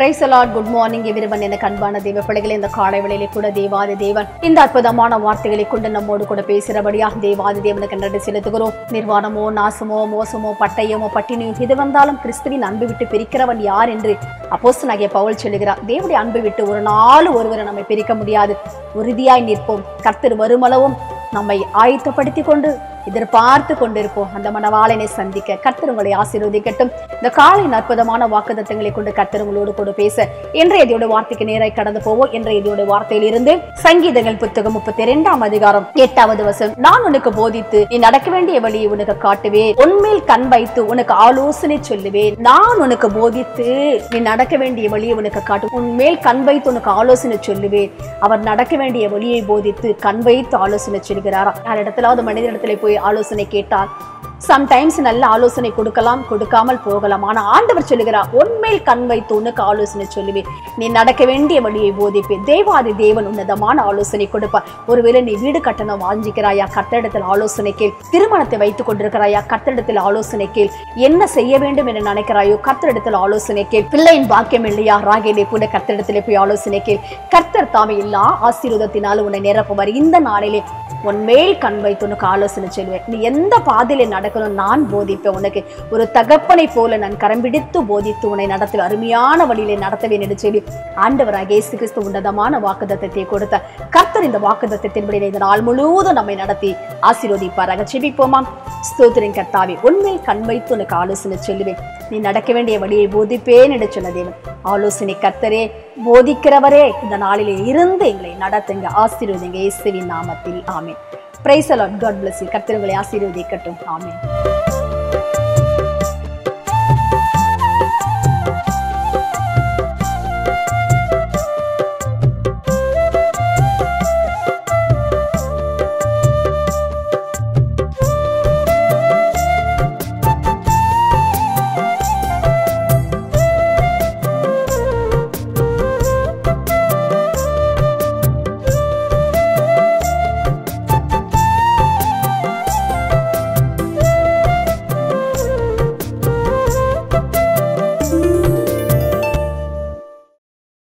price the Lord good morning everyone எனக்கு அன்பான தேவ பிள்ளைகளே இந்த காலை வேளையிலே கூட தேவாதி தேவன் இந்த அற்புதமான வார்த்தைகளை கொண்டு நம்மோடு கூட பேசுகிறபடியா தேவாதி தேவனுக்கு நன்றி செலுத்துகிறோம் நிர்வாணமோ நாசமோ மோசமோ பட்டயமோ பட்டினியோ இது வந்தாலும் கிறிஸ்துவின் அன்பு விட்டு பிரிக்கிறவன் யார் என்று அப்போஸ்தலனாகிய பவுல் சொல்லுகிறார் தேவனுடைய அன்பு விட்டு ஒரு நாள் ஒருவரை நம்மை பிரிக்க முடியாது உறுதியாய் நிற்போம் கர்த்தர் வருமளவும் நம்மை ஆயத்தப்படுத்தி கொண்டு எதிர்பார்த்து கொண்டிருப்போம் அந்த மனவாளனை சந்திக்க கர்த்தர் உங்களை ஆசீர்வதிக்கட்டும் இந்த காலையின் அற்புதமான வாக்குத்தத்தங்களை கொண்டு கர்த்தர் உங்களோடு கூட பேச இன்றைய இதோட வார்த்தைக்கு நேராய் கடந்து போவோம் இன்றைய இதோட வார்த்தையிலிருந்து சங்கீதங்கள் புத்தகம் முப்பத்தி இரண்டாம் அதிகாரம் எட்டாவது வசம் நான் உனக்கு போதித்து நீ நடக்க வேண்டிய வழியை உனக்கு காட்டுவேன் உன்மேல் கண் வைத்து உனக்கு ஆலோசனை சொல்லுவேன் நான் உனக்கு போதித்து நீ நடக்க வேண்டிய வழியை உனக்கு காட்டு உன்மேல் கண் வைத்து உனக்கு ஆலோசனை சொல்லுவேன் அவர் நடக்க வேண்டிய வழியை போதித்து கண் வைத்து ஆலோசனை சொல்கிறாரா யார் இடத்துலாவது மனிதனிடத்துல போய் ஆலோசனை கேட்டால் சம்டைம்ஸ் நல்ல ஆலோசனை கொடுக்கலாம் கொடுக்காமல் போகலாம் ஆனா ஆண்டவர் சொல்லுகிறார் உன்மேல் கண் வைத்து உனக்கு ஆலோசனை சொல்லுவேன் நீ நடக்க வேண்டிய வழியை போதிப்பேன் தேவாதி தேவன் உன்னதமான ஆலோசனை கொடுப்பார் ஒருவேளை நீ வீடு கட்டணம் வாஞ்சிக்கிறாயா கத்தடத்தில் ஆலோசனை கேள் திருமணத்தை வைத்துக் கொண்டிருக்கிறாயா கத்தடத்தில் ஆலோசனை கேள் என்ன செய்ய வேண்டும் என்று நினைக்கிறாயோ கத்தரிடத்தில் ஆலோசனை கேள் பிள்ளையின் பாக்கியம் இல்லையா ராகேலே கூட கத்தரிடத்திலே போய் ஆலோசனை கேள் கர்த்தர் தாமே எல்லா ஆசீர்வாதத்தினாலும் உன்னை நிரப்புவார் இந்த நாளிலே உன் மேல் கண் வைத்து உனக்கு ஆலோசனை சொல்லுவேன் நீ எந்த பாதையில நடக்கணும் நான் போதிப்பேன் உனக்கு ஒரு தகப்பனை போல நான் கரம் பிடித்து போதித்து உன்னை நடத்துவேன் அருமையான வழியிலே நடத்துவேன் என்று சொல்லி ஆண்டவராக இயேசு கிறிஸ்து உன்னதமான வாக்குத்தத்தை கொடுத்த கர்த்தர் இந்த வாக்குத்தத்தின்படி இந்த நாள் முழுவதும் நம்மை நடத்தி ஆசீர்வதிப்பாராக செபிப்போமா ஸ்தோத்திரின் கர்த்தாவே உண்மையில் கண் வைத்து உனக்கு ஆலோசனை சொல்லுவேன் நீ நடக்க வேண்டிய வழியை போதிப்பேன் என்று சொன்ன தேவன் ஆலோசனை கர்த்தரே போதிக்கிறவரே இந்த நாளிலே இருந்து எங்களை நடத்துங்க ஆசீர்வதிங்க இயேசுவின் நாமத்தில் amen praise the Lord God bless கர்த்தர் உங்களை ஆசீர்வதிக்கட்டும் ஆமென்